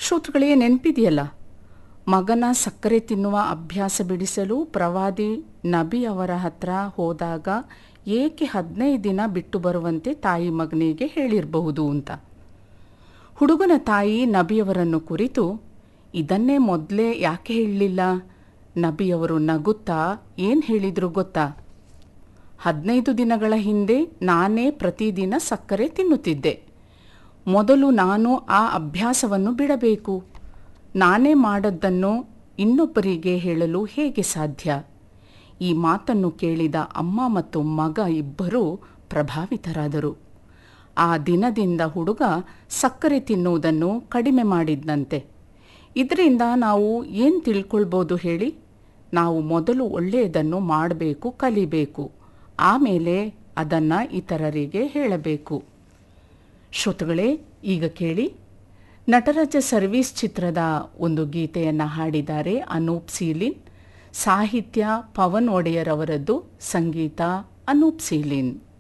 ಶ್ರೋತೃಗಳೇ ನೆನಪಿದೆಯಲ್ಲ ಮಗನ ಸಕ್ಕರೆ ತಿನ್ನುವ ಅಭ್ಯಾಸ ಬಿಡಿಸಲು ಪ್ರವಾದಿ ನಬಿ ಅವರ ಹತ್ರ ಹೋದಾಗ ಏಕೆ ಹದಿನೈದು ದಿನ ಬಿಟ್ಟು ಬರುವಂತೆ ತಾಯಿ ಮಗನಿಗೆ ಹೇಳಿರಬಹುದು ಅಂತ ಹುಡುಗನ ತಾಯಿ ನಬಿಯವರನ್ನು ಕುರಿತು ಇದನ್ನೇ ಮೊದಲೇ ಯಾಕೆ ಹೇಳಲಿಲ್ಲ ನಬಿಯವರು ನಗುತ್ತಾ ಏನು ಹೇಳಿದ್ರು ಗೊತ್ತಾ ಹದಿನೈದು ದಿನಗಳ ಹಿಂದೆ ನಾನೇ ಪ್ರತಿದಿನ ಸಕ್ಕರೆ ತಿನ್ನುತ್ತಿದ್ದೆ ಮೊದಲು ನಾನು ಆ ಅಭ್ಯಾಸವನ್ನು ಬಿಡಬೇಕು ನಾನೇ ಮಾಡದ್ದನ್ನು ಇನ್ನೊಬ್ಬರಿಗೆ ಹೇಳಲು ಹೇಗೆ ಸಾಧ್ಯ ಈ ಮಾತನ್ನು ಕೇಳಿದ ಅಮ್ಮ ಮತ್ತು ಮಗ ಇಬ್ಬರೂ ಪ್ರಭಾವಿತರಾದರು ಆ ದಿನದಿಂದ ಹುಡುಗ ಸಕ್ಕರೆ ತಿನ್ನುವುದನ್ನು ಕಡಿಮೆ ಮಾಡಿದ್ದಂತೆ ಇದರಿಂದ ನಾವು ಏನು ತಿಳ್ಕೊಳ್ಬೋದು ಹೇಳಿ ನಾವು ಮೊದಲು ಒಳ್ಳೆಯದನ್ನು ಮಾಡಬೇಕು ಕಲಿಬೇಕು ಆಮೇಲೆ ಅದನ್ನು ಇತರರಿಗೆ ಹೇಳಬೇಕು ಶ್ರೋತೃಗಳೇ ಈಗ ಕೇಳಿ ನಟರಾಜ ಸರ್ವೀಸ್ ಚಿತ್ರದ ಒಂದು ಗೀತೆಯನ್ನು ಹಾಡಿದ್ದಾರೆ ಅನೂಪ್ ಸೀಲಿನ್ ಸಾಹಿತ್ಯ ಪವನ್ ಒಡೆಯರ್ ಅವರದ್ದು ಸಂಗೀತ ಅನೂಪ್ ಸೀಲಿನ್